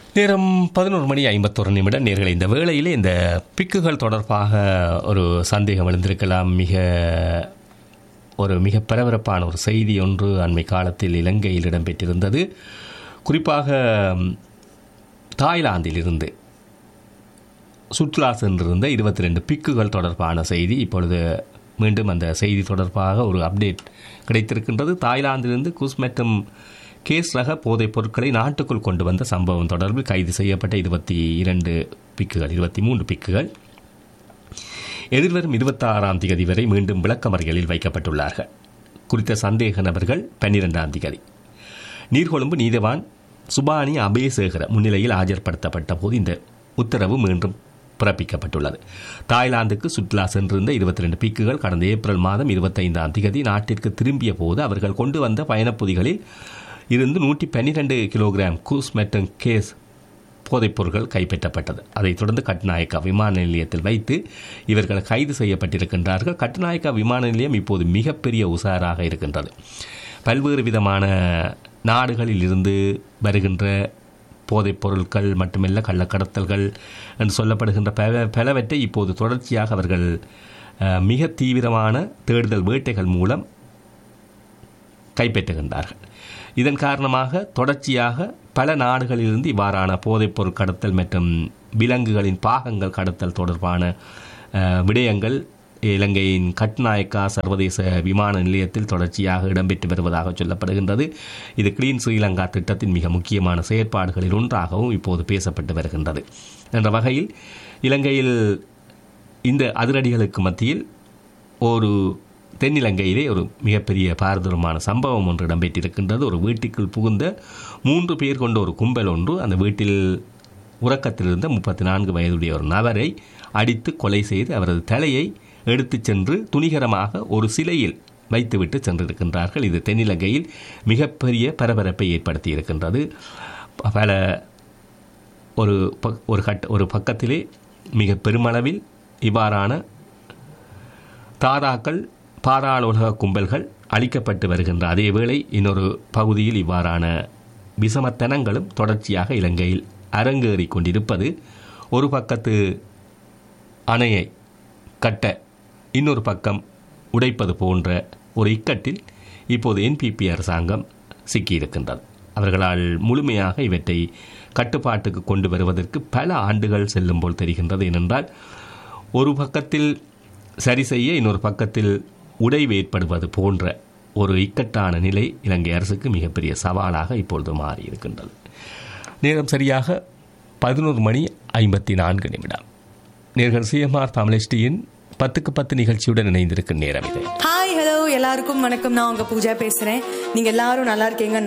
நேரம் பதினோரு மணி ஐம்பத்தொரு நிமிடம் நேர்களை இந்த வேளையிலே இந்த பிக்குகள் தொடர்பாக ஒரு சந்தேகம் எழுந்திருக்கலாம் மிக ஒரு மிக பரபரப்பான ஒரு செய்தி ஒன்று அண்மை காலத்தில் இலங்கையில் இடம்பெற்றிருந்தது குறிப்பாக ம், தாய்லாந்திலிருந்து சுற்றுலா சென்றிருந்த இருபத்தி ரெண்டு பிக்குகள் தொடர்பான செய்தி இப்பொழுது மீண்டும் அந்த செய்தி தொடர்பாக ஒரு அப்டேட் கிடைத்திருக்கின்றது தாய்லாந்திலிருந்து குஸ் மற்றும் கேஸ் ரக போதைப் பொருட்களை நாட்டுக்குள் கொண்டு வந்த சம்பவம் தொடர்பில் கைது செய்யப்பட்ட இருபத்தி இரண்டு பிக்குகள் இருபத்தி மூன்று பிக்குகள் எதிர்வரும் இருபத்தாறாம் தேதி வரை மீண்டும் விளக்கமறியலில் வைக்கப்பட்டுள்ளார்கள் குறித்த சந்தேக நபர்கள் பன்னிரெண்டாம் தேதி நீர்கொழும்பு நீதவான் சுபானி அபேசேகர முன்னிலையில் ஆஜர்படுத்தப்பட்ட போது இந்த உத்தரவு மீண்டும் பிறப்பிக்கப்பட்டுள்ளது தாய்லாந்துக்கு சுற்றுலா சென்றிருந்த இருபத்தி ரெண்டு பீக்குகள் கடந்த ஏப்ரல் மாதம் இருபத்தைந்தாம் தேதி நாட்டிற்கு திரும்பிய போது அவர்கள் கொண்டு வந்த பயணப்பொதிகளில் இருந்து நூற்றி பன்னிரண்டு கிலோகிராம் கூஸ் மற்றும் கேஸ் போதைப் பொருட்கள் கைப்பற்றப்பட்டது அதைத் தொடர்ந்து கட்நாயக்கா விமான நிலையத்தில் வைத்து இவர்கள் கைது செய்யப்பட்டிருக்கின்றார்கள் கட்நாயக்கா விமான நிலையம் இப்போது மிகப்பெரிய உசாராக இருக்கின்றது பல்வேறு விதமான நாடுகளில் இருந்து வருகின்ற போதைப் பொருட்கள் மட்டுமல்ல கள்ளக்கடத்தல்கள் என்று சொல்லப்படுகின்ற பல பலவற்றை இப்போது தொடர்ச்சியாக அவர்கள் அஹ், மிக தீவிரமான தேடுதல் வேட்டைகள் மூலம் கைப்பற்றுகின்றார்கள் இதன் காரணமாக தொடர்ச்சியாக பல நாடுகளிலிருந்து இவ்வாறான போதைப்பொருள் கடத்தல் மற்றும் விலங்குகளின் பாகங்கள் கடத்தல் தொடர்பான அஹ், விடயங்கள் இலங்கையின் கட்நாயக்கா சர்வதேச விமான நிலையத்தில் தொடர்ச்சியாக இடம்பெற்று வருவதாக சொல்லப்படுகின்றது இது கிளீன் ஸ்ரீலங்கா திட்டத்தின் மிக முக்கியமான செயற்பாடுகளில் ஒன்றாகவும் இப்போது பேசப்பட்டு வருகின்றது என்ற வகையில் இலங்கையில் இந்த அதிரடிகளுக்கு மத்தியில் ஒரு தென்னிலங்கையிலே ஒரு மிகப்பெரிய பாரதூரமான சம்பவம் ஒன்று இடம்பெற்றிருக்கின்றது ஒரு வீட்டுக்குள் புகுந்த மூன்று பேர் கொண்ட ஒரு கும்பல் ஒன்று அந்த வீட்டில் உறக்கத்தில் இருந்த முப்பத்தி நான்கு வயதுடைய ஒரு நபரை அடித்து கொலை செய்து அவரது தலையை எடுத்துச் சென்று துணிகரமாக ஒரு சிலையில் வைத்துவிட்டு சென்றிருக்கின்றார்கள் இது தென்னிலங்கையில் மிகப்பெரிய பரபரப்பை ஏற்படுத்தி இருக்கின்றது பல ஒரு பக்- ஒரு கட் ஒரு பக்கத்திலே மிக பெருமளவில் இவ்வாறான தாதாக்கள் பாதாள உலக கும்பல்கள் அழிக்கப்பட்டு வருகின்ற அதேவேளை இன்னொரு பகுதியில் இவ்வாறான விசமத்தனங்களும் தொடர்ச்சியாக இலங்கையில் அரங்கேறிக் கொண்டிருப்பது ஒரு பக்கத்து அணையை கட்ட இன்னொரு பக்கம் உடைப்பது போன்ற ஒரு இக்கட்டில் இப்போது என்பிபி அரசாங்கம் சிக்கியிருக்கின்றது அவர்களால் முழுமையாக இவற்றை கட்டுப்பாட்டுக்கு கொண்டு வருவதற்கு பல ஆண்டுகள் செல்லும் போல் தெரிகின்றது ஏனென்றால் ஒரு பக்கத்தில் சரி செய்ய இன்னொரு பக்கத்தில் உடைவு ஏற்படுவது போன்ற ஒரு இக்கட்டான நிலை இலங்கை அரசுக்கு மிகப்பெரிய சவாலாக இப்பொழுது மாறியிருக்கின்றது நேரம் சரியாக பதினோரு மணி ஐம்பத்தி நான்கு நிமிடம் நேர்கள் சிஎம்ஆர் தமிழ்டியின் பத்துக்கு பத்து நிகழ்ச்சியுடன் இணைந்திருக்கும் நேரம் இது ஹாய் ஹலோ எல்லாருக்கும் வணக்கம் நான் உங்க பூஜா பேசுறேன் நீங்க எல்லாரும் நல்லா இருக்கீங்க